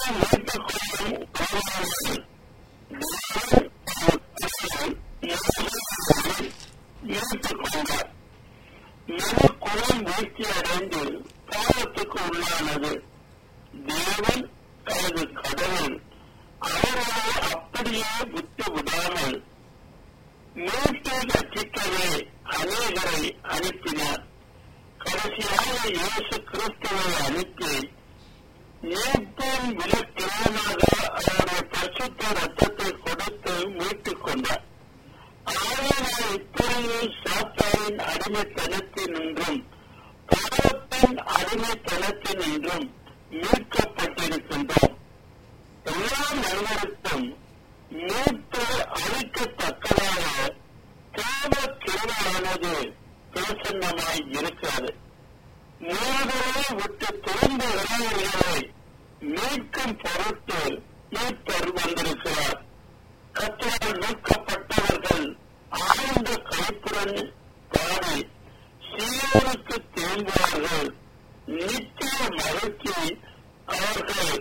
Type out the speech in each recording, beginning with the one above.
மீட்டுக் கொள்ளும் உறவாளர்கள் மீட்டுக் கொண்டார் மனு குலம் வீழ்ச்சி அடைந்து பாவத்துக்கு உள்ளானது தேவன் தனது கடவுள் அவர்களை அப்படியே விட்டு விடாமல் மீட்டு ரட்சிக்கவே அநேகரை அனுப்பினார் கடைசியாக இயேசு கிறிஸ்துவை அனுப்பி மீட்பின் விலக்கிரமாக அவருடைய பரிசுத்த ரத்தத்தை கொடுத்து மீட்டுக் கொண்டார் ஆனால் இப்பொழுது சாத்தாரின் அடிமைத்தனத்தினின்றும் பாவத்தின் அடிமைத்தனத்தினின்றும் மீட்கப்பட்டிருக்கின்றோம் எல்லா மனிதருக்கும் மீட்பு அளிக்கத்தக்கதாக தேவ கிருமையானது பிரசன்னமாய் இருக்கிறது மூவரை விட்டு திரும்ப இளைஞர்களை மீட்கும் பொருட்டு மீட்பர் வந்திருக்கிறார் கத்தரால் மீட்கப்பட்டவர்கள் ஆழ்ந்த கைப்புடன் பாடி சீரனுக்கு திரும்புவார்கள் நித்திய மகிழ்ச்சி அவர்கள்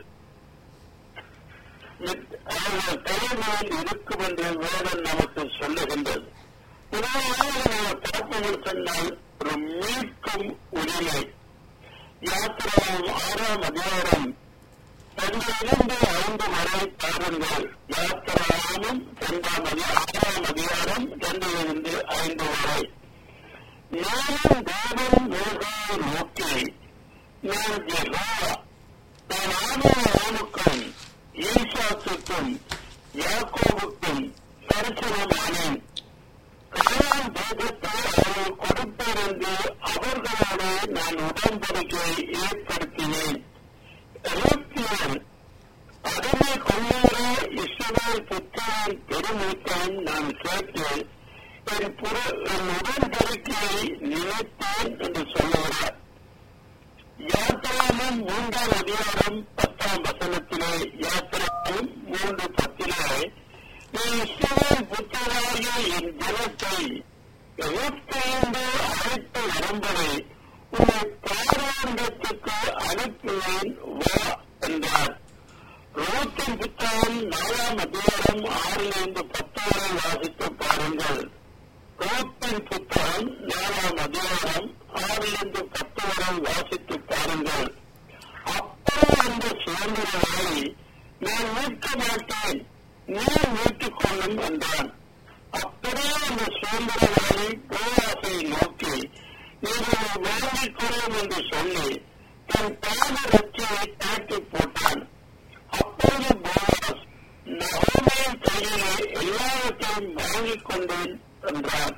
அவர்கள் தலைமையில் இருக்கும் என்று வேதம் நமக்கு சொல்லுகின்றது உதாரணமாக நம்ம பார்ப்போம் சொன்னால் ஒரு மீட்கும் உரிமை யாத்திராவும் ஆறாம் அதிகாரம் பன்னிரண்டு ஐந்து வரை பாருங்கள் யாத்திராவும் இரண்டாம் ஆறாம் அதிகாரம் இரண்டிலிருந்து ஐந்து வரை நானும் தேவன் மேகாவை நோக்கி நான் ஜெகா நான் ஆதாரமுக்கும் ஈசாத்துக்கும் யாக்கோவுக்கும் தரிசனமானேன் காலாம் தேசத்தை அவர்கள் கொடுத்திருந்து அவர்களோடு நான் உடன்படிக்கையை ஏற்படுத்தினேன் எகிப்தியன் அடிமை கொள்ளுகிற இஸ்ரவேல் புத்திரன் பெருமூத்தான் நான் கேட்டு என் புற என் உடன்படிக்கையை நினைத்தேன் என்று சொல்லுகிறார் யாத்திராமும் மூன்றாம் அதிகாரம் பத்தாம் வசனத்திலே யாத்திராமும் மூன்று பத்திலே நீ இஸ்ரவேல் புத்திராகிய என் ஜனத்தை எகிப்திலிருந்து அழைத்து வரும்படி உன்னை பாராண்டத்துக்கு அனுப்புவேன் வா என்றார் ரோத்தின் புத்தகம் நாலாம் அதிகாரம் ஆறிலிருந்து பத்து வரை வாசித்து பாருங்கள் ரோத்தின் புத்தகம் நாலாம் அதிகாரம் ஆறிலிருந்து பத்து வரை வாசித்து பாருங்கள் அப்போ அந்த சுதந்திரவாதி நான் மீட்க மாட்டேன் நீ மீட்டுக் கொள்ளும் என்றான் அப்படியே அந்த சுதந்திரவாதி போராசை நோக்கி நீங்கள் வாங்கிக் கொள்ளும் என்று சொல்லி தன் பாத ரட்சியை தாக்கி போட்டான் அப்போது போராஸ் நகோமையின் கையிலே எல்லாவற்றையும் வாங்கிக் கொண்டேன் என்றார்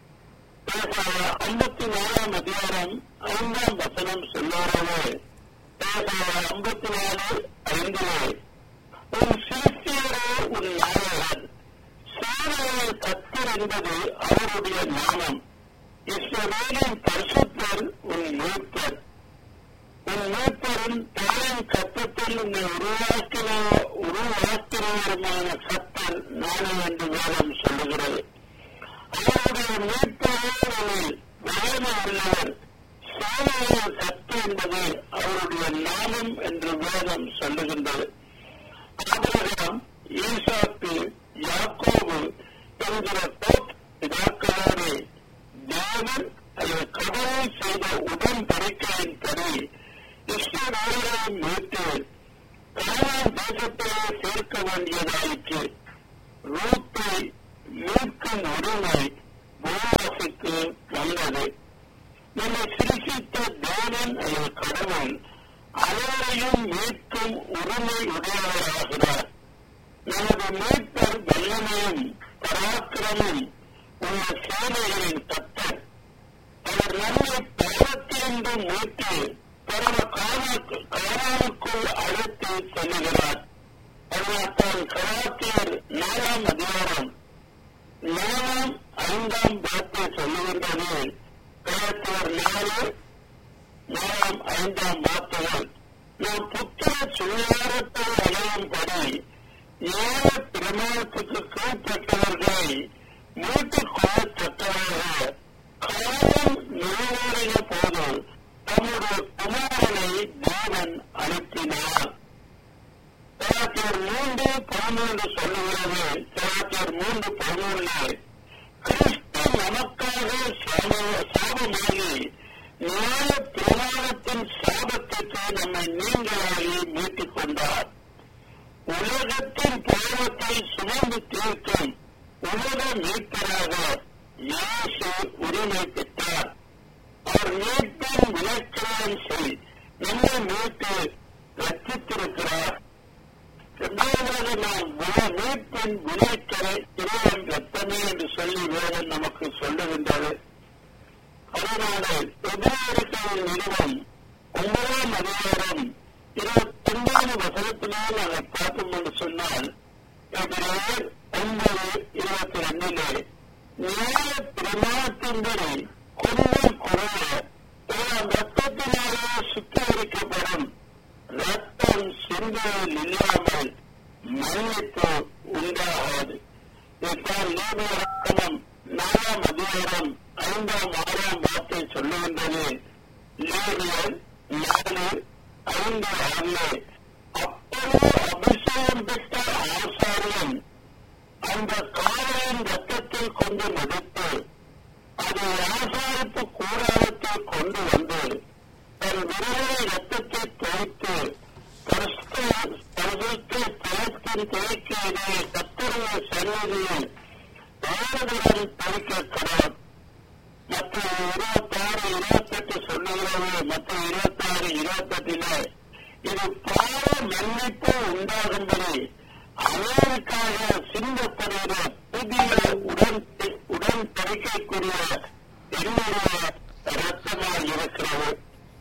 ஐம்பத்தி நாலாம் அதிகாரம் ஐந்தாம் வசனம் சொல்லுறவே ஐம்பத்தி நாலு ஐந்திலே உன் சிறுத்தியரோ உன் நாயகன் சேவையை கத்தர் என்பது அவருடைய நாமம் இஸ்ரவேலின் பரிசுத்தர் உன் மூத்தர் உன் மூத்தரும் தாயின் கத்தத்தில் உன்னை உருவாக்கின உருவாக்கினவருமான கத்தர் நானே என்று வேதம் சொல்லுகிறது அவருடைய மீட்பவர்கள் வயது உள்ளவர் சேவையில் கத்து என்பது அவருடைய நாமம் என்று வேதம் சொல்லுகின்றது ஆபிரகாம் ஈசாக்கு யாக்கோபு என்கிற கோத் பிதாக்களோடு தேவன் அல்லது கடவுள் செய்த உடன்படிக்கையின்படி இஸ்ரவேலை மீட்டு கானான் தேசத்திலே சேர்க்க வேண்டியதாயிற்று ரூத்தை மீட்கும் உரிமை போவாசுக்கு வந்தது நம்மை சிருஷித்த தேவன் அல்லது கடவுள் அனைவரையும் மீட்கும் உரிமை உடையவராகிறார் நமது மீட்பர் வல்லமையும் பராக்கிரமும் உள்ள சேவைகளின் தத்தர் அவர் நம்மை பாவத்திலிருந்து மீட்டு பரம காலாவுக்குள் அழைத்து செல்லுகிறார் அதனால்தான் கலாத்தியர் நாலாம் அதிகாரம் நாலாம் ஐந்தாம் வார்த்தை சொல்லுகின்றது கலாத்தியர் நாலு நாலாம் ஐந்தாம் வார்த்தைகள் நாம் புத்திர சுகாரத்தை அடையும்படி ஏழ பிரமாணத்துக்கு கீழ்பட்டவர்களை மீட்டுக் கொள்ளத்தக்கதாக காலம் நிறைவேறிய போது தம்முடைய குமாரனை தேவன் அனுப்பினார் மூன்று பதிமூன்று சொல்லுகிறது கலாச்சார் மூன்று பதிமூணுல கிறிஸ்து நமக்காக சாப- சாபமாகி நியாய பிரமாணத்தின் சாபத்திற்கு நம்மை நீங்களாகி மீட்டுக் கொண்டார் உலகத்தின் பாவத்தை சுமந்து தீர்க்கும் உலக மீட்பராக இயேசு உரிமை பெற்றார் அவர் மீட்பின் விளக்கம் செய் நம்மை மீட்டு ரச்சித்திருக்கிறார் இரண்டாவதாக நாம் விலை- மீட்பின் விளைக்கரை இறைவன் ரத்தமே என்று சொல்லி வேதம் நமக்கு சொல்லுகின்றது அதனால எதிர்காலத்தின் நிறுவனம் ஒன்பதாம் அதிகாரம் இருபத்தி ஒன்பது வசனத்திலே நாங்கள் பார்ப்போம் என்று சொன்னால் எதிரே ஒன்பது இருபத்தி ரெண்டிலே நியாய பிரமாணத்தின்படி கொஞ்சம் குறைய எல்லாம் ரத்தத்தினாலே சுத்திகரிக்கப்படும் ரத்தம் சிந்தையில் இல்லாமல் மன்னிப்பு உண்டாகாது இதைத்தான் நீதிமன்றம் நாலாம் அதிகாரம் ஐந்தாம் ஆறாம் வார்த்தை சொல்லுகின்றது லேவியர் நாலு ஐந்து ஆறு அப்பொழுது அபிஷேகம் பெற்ற ஆசாரியன் அந்த காவலின் ரத்தத்தில் கொண்டு நடத்து அதை ஆசாரிப்பு கூடாரத்தில் கொண்டு வந்து தன் விரலை ரத்தத்தை தொகுத்து பரிசுத்த தளத்தின் துவைக்கையிலே கத்தருடைய சன்னதியில் ஆறுதலுடன் துவைக்கிறார் மற்ற இருபத்தாறு இருபத்தெட்டு சொல்லுகிறது மற்ற இருபத்தாறு இருபத்தெட்டில இது பாவ மன்னிப்பு உண்டாகும்படி அவருக்காக சிந்தப்படுகிற புதிய உடன் உடன்படிக்கைக்குரிய என்னுடைய ரத்தமாக இருக்கிறது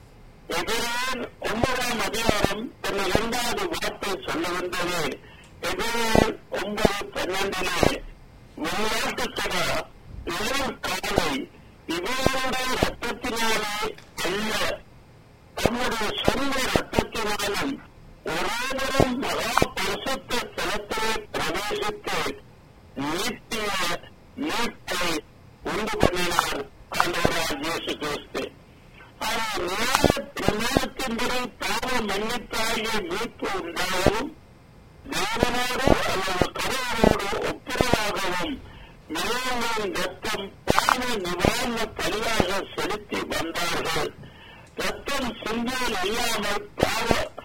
எதிரான் ஒன்பதாம் அதிகாரம் தன் இரண்டாவது வார்த்தை சொல்லுகின்றது எதிரான் ஒன்பது பன்னெண்டிலே விளையாட்டுக்கடா இளம் காலை இவருடைய ரத்தத்தினாலே அல்ல தம்முடைய சொந்த ரத்தத்தினாலும் ஒரேவரும் மகா பரிசுத்த ஸ்தலத்திலே பிரவேசித்து நித்திய மீட்பை உண்டு பண்ணினார் ஆண்டவராக இயேசு கிறிஸ்து ஆனால் நியாய பிரமாணத்தின்படி பாவ மன்னிப்பாகிய மீட்பு உண்டாகவும் தேவனோடு அல்லது கடவுளோடு ஒப்புரவாகவும் நிலங்களின் ரத்தம் பாவ நிவாரண பலியாக செலுத்தி வந்தார்கள் ரத்தம் சிந்தையில் இல்லாமல் பாவ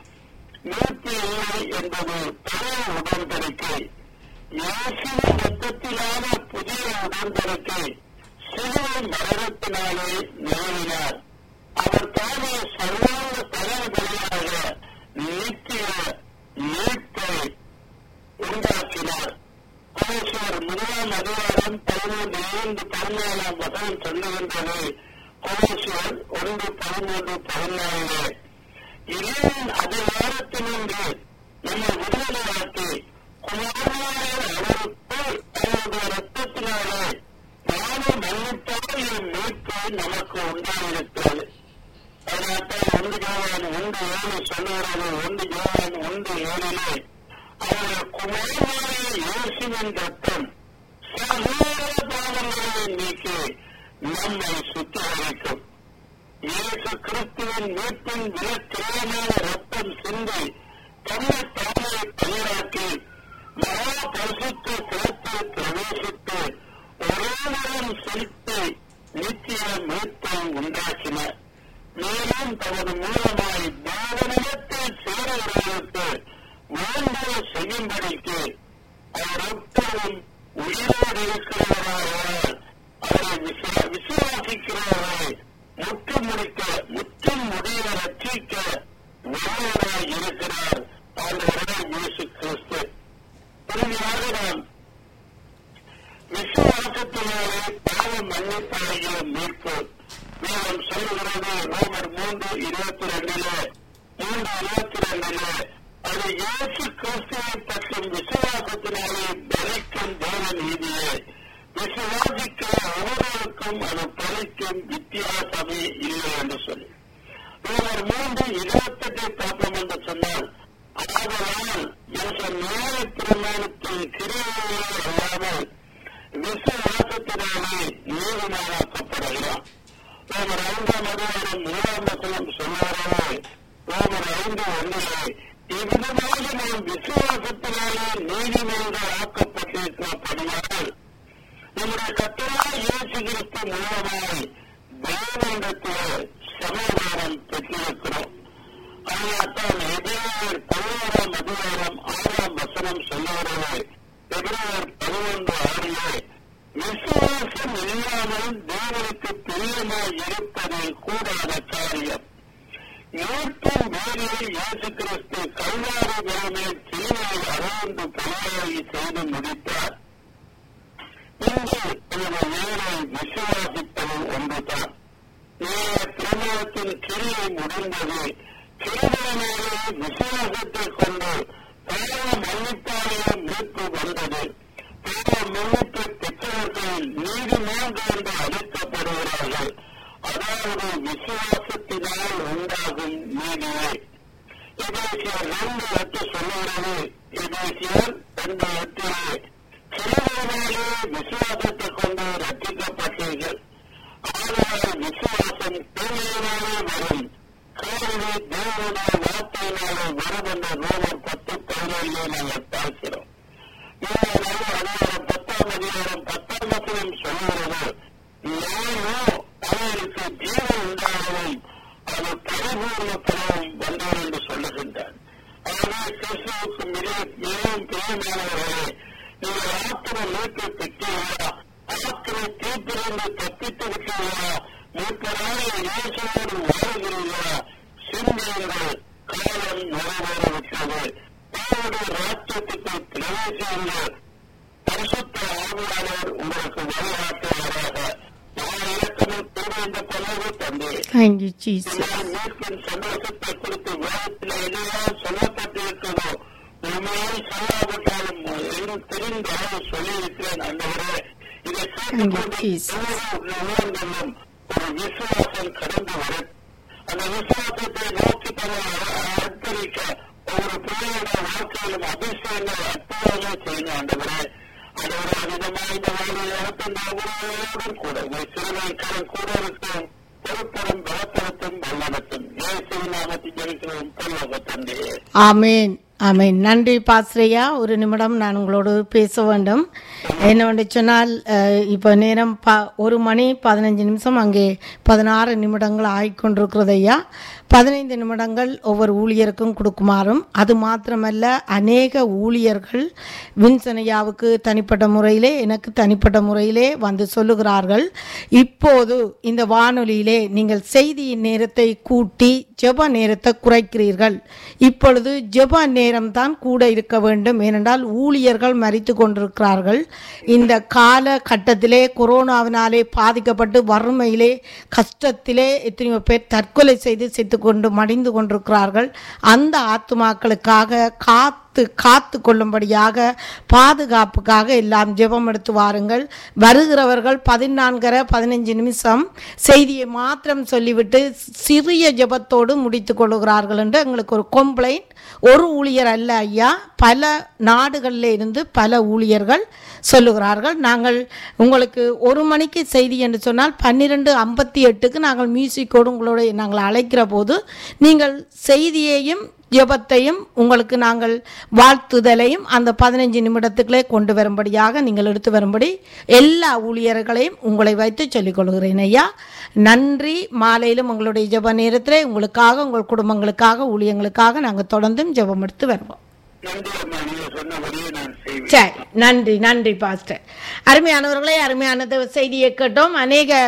மீட்பு இல்லை என்பது பழைய உடன்படிக்கை இயேசுவின் ரத்தத்திலான புதிய உடன்படிக்கை சிலுவை மரணத்தினாலே நிறுவினார் அவர் தானே சர்வாங்க தலைவலியாக நித்திய மீட்பை உண்டாக்கினார் கோஷர் முதலாம் அதிகாரம் பதிமூன்று இரண்டு பதினாலாம் வசனம் சொல்லுகின்றது கோஷர் ஒன்று பதிமூன்று பதினாலு இறைவன் அதிகாரத்தினின்று நம்மை விடுதலையாக்கி குமாரனான அவருக்கு அவருடைய ரத்தத்தினாலே நானும் மன்னித்தால் என் மீட்பு நமக்கு உண்டாயிருக்கிறது அதனால்தான் ஒன்று ஜோவான் ஒன்று ஏழு சொல்லுகிறது ஒன்று ஜோவான் ஒன்று ஏழிலே அவருடைய குமாரனான இயேசுவின் ரத்தம் சகோதர பாவங்களை நீக்கி நம்மை சுத்திகரிக்கும் இயேசு கிறிஸ்துவின் மீட்பின் விலக்கிரமான ரத்தம் சிந்தி தன்னை தானே பயிராக்கி மகா பரிசுத்த சிறப்பில் பிரவேசித்து ஒருவரும் செலுத்தி நித்திய மீட்பை உண்டாக்கினார் மேலும் தமது மூலமாய் தேவனிடத்தில் சேருகிறவர்களுக்கு வேண்டுதல் செய்யும்படிக்கு அவர் எப்போதும் உயிரோடு இருக்கிறவராக அவரை விசுவா- விசுவாசிக்கிறவரை முற்று முடிக்க முற்றும் முடிய ரட்சிக்க வல்லவராய் இருக்கிறார் ஆண்டவராய் இயேசு கிறிஸ்து இறுதியாக நாம் விசுவாசத்தினாலே பாவ மன்னிப்பாகிய மீட்பு வேதம் சொல்லுகிறது ரோமர் மூன்று இருபத்தி ரெண்டுல மூன்று இருபத்தி ரெண்டுல அது இயேசு கிறிஸ்துவை பற்றும் விசுவாசத்தினாலே பலிக்கும் தேவ நீதியே விசுவாசிக்கிற ஒவ்வொருவருக்கும் அது பலிக்கும் வித்தியாசமே இல்லை என்று சொல்லி ரோமர் மூன்று இருபத்தெட்டை பார்ப்போம் என்று சொன்னால் ஆதலால் மனுஷன் நியாய பிரமாணத்தின் கிரியைகளே அல்லாமல் விசுவாசத்தினாலே நீதிமானாக்கப்படுகிறான் ரோமர் ஐந்தாம் அதிகாரம் மூணாம் வசனம் சொன்னாரே ரோமர் ஐந்து ஒன்றிலே இவ்விதமாக நாம் விசுவாசத்தினாலே நீதிமன்றம் ஆக்கப்பட்டிருக்கிறபடியால் நம்முடைய கத்தராய் இயேசு கிறிஸ்து மூலமாய் தேவனிடத்திலே சமாதானம் பெற்றிருக்கிறோம் அதனால்தான் எபிரேயர் பதினோராம் அதிகாரம் ஆறாம் வசனம் சொல்லுகிறது எபிரேயர் பதினொன்று ஆறிலே விசுவாசம் இல்லாமல் தேவனுக்கு பிரியமாய் இருப்பது கூடாத காரியம் மீட்பின் வேலையை இயேசு கிறிஸ்து கல்வாரி மேலே சிலுவையில் அகழ்ந்து பணியாகி செய்து முடித்தார் இன்று இந்த வேலை விசுவாசிப்பது ஒன்றுதான் நேர திருமணத்தின் கிரியை முடிந்தது கிருமையினாலே விசுவாசத்தை கொண்டு பாவ மன்னிப்பாளைய மீட்பு வந்தது பாவ மன்னிப்பு பெற்றவர்கள் நீதிமன்றம் என்று அழைக்கப்படுகிறார்கள் அதாவது விசுவாசத்தினால் உண்டாகும் நீதியே எபேசியர் ரெண்டு எட்டு சொல்லுகிறது எபேசியர் ரெண்டு எட்டிலே சிறுவனாலே விசுவாசத்தை கொண்டு ரட்சிக்கப்பட்டீர்கள் ஆனால் விசுவாசம் தூய்மையினாலே வரும் கேள்வி தேவனுடைய வார்த்தையினாலே வரும் என்ற ரோமர் பத்து பதினேழு நாங்கள் பார்க்கிறோம் இந்த அதிகாரம் பத்தாம் அதிகாரம் பத்தாம் வசனம் சொல்லுகிறது நானோ அவருக்கு ஜீவன் உண்டாகவும் அது பரிபூர்ணத்தனவும் வந்தார் என்று சொல்லுகின்றார் ஆகவே கிறிஸ்துவுக்கு மிக மிகவும் பிரியமானவர்களே நீங்கள் ஆத்திர மீட்பை பெற்றீர்களா ஆத்திர தீப்பிலிருந்து தப்பித்து விட்டீர்களா மீட்பராக இயேசுவோடு வாழ்கிறீர்களா சிந்தியுங்கள் காலம் நிறைவேறிவிட்டது தேவனுடைய ராஜ்யத்துக்கு பிரவேசியுங்கள் பரிசுத்த ஆவியாளர் உங்களுக்கு வழிகாட்டுவாராக நான் இலக்கணம் கூறுகின்ற பல்லவு தந்தே Thank you, Jesus. நான் மீட்பின் சந்தோஷத்தை குறித்து வேதத்தில் என்னெல்லாம் சொல்லப்பட்டிருக்கிறதோ உண்மையை சொல்லாவிட்டாலும் எங்கும் தெரிந்த அளவு சொல்லியிருக்கிறேன் அந்தவரே இதை Thank you, Jesus. கேட்டுக்கொண்டு ஒரு விசுவாசம் கடந்து வரும் அந்த விசுவாசத்தை நோக்கி தன்னை அர்ப்பணிக்க ஒவ்வொரு பிள்ளைகளுடைய வாழ்க்கையிலும் அதிசயங்கள் அற்புதங்கள் செய்யணும் ஆண்டவரே அதோட விதமாக இந்த வாழ்வில் நடத்தும் ஒவ்வொருவரோடும் கூட ஒரு சிறுவைக்காரன் கூட இருக்கும் பொறுப்பரும் பலத்தரத்தும் வல்லடத்தும் இயேசுவின் நாமத்தில் ஜெயிக்கிறோம் பரலோக தந்தையே ஆமேன் ஆமேன் நன்றி பாஸ்ரையா ஒரு நிமிடம் நான் உங்களோடு பேச வேண்டும் என்னவென்று சொன்னால் அஹ், இப்போ நேரம் ப ஒரு மணி பதினஞ்சு நிமிஷம் அங்கே பதினாறு நிமிடங்கள் ஆகிக்கொண்டிருக்கிறது ஐயா பதினைந்து நிமிடங்கள் ஒவ்வொரு ஊழியருக்கும் கொடுக்குமாறும் அது மாத்திரமல்ல அநேக ஊழியர்கள் வின்சனையாவுக்கு தனிப்பட்ட முறையிலே எனக்கு தனிப்பட்ட முறையிலே வந்து சொல்லுகிறார்கள் இப்போது இந்த வானொலியிலே நீங்கள் செய்தியின் நேரத்தை கூட்டி ஜெப நேரத்தை குறைக்கிறீர்கள் இப்பொழுது ஜெப நேரம்தான் கூட இருக்க வேண்டும் ஏனென்றால் ஊழியர்கள் மறித்து கொண்டிருக்கிறார்கள் இந்த கால கட்டத்திலே கொரோனாவினாலே பாதிக்கப்பட்டு வறுமையிலே கஷ்டத்திலே எத்தனையோ பேர் தற்கொலை செய்து செத்து கொண்டு மடிந்து கொண்டிருக்கிறார்கள் அந்த ஆத்துமாக்களுக்காக காத்து காத்து கொள்ளும்படியாக பாதுகாப்புக்காக எல்லாம் ஜெபம் எடுத்து வாருங்கள் வருகிறவர்கள் பதினான்கரை பதினஞ்சு நிமிஷம் செய்தியை மாத்திரம் சொல்லிவிட்டு சிறிய ஜெபத்தோடு முடித்து கொள்ளுகிறார்கள் என்று எங்களுக்கு ஒரு கம்ப்ளைண்ட் ஒரு ஊழியர் அல்ல ஐயா பல நாடுகளில் இருந்து பல ஊழியர்கள் சொல்லுகிறார்கள் நாங்கள் உங்களுக்கு ஒரு மணிக்கு செய்தி என்று சொன்னால் பன்னிரெண்டு ஐம்பத்தி எட்டுக்கு நாங்கள் மியூசிக்கோடு உங்களோட நாங்கள் அழைக்கிற போது நீங்கள் செய்தியையும் ஜெபத்தையும் உங்களுக்கு நாங்கள் வாழ்த்துதலையும் அந்த பதினஞ்சு நிமிடத்துக்குள்ளே கொண்டு வரும்படியாக நீங்கள் எடுத்து வரும்படி எல்லா ஊழியர்களையும் உங்களை வைத்து சொல்லிக் கொள்கிறேன் ஐயா நன்றி மாலையிலும் உங்களுடைய ஜெப நேரத்திலே உங்களுக்காக உங்கள் குடும்பங்களுக்காக ஊழியங்களுக்காக நாங்கள் தொடர்ந்தும் ஜெபம் எடுத்து வருவோம் நன்றி அம்மா நீங்க சொன்னபடியே நான் செய்வேன் சரி நன்றி நன்றி பாஸ்டர் அருமையானவர்களே அருமையானது செய்தியை கேட்டோம் அநேக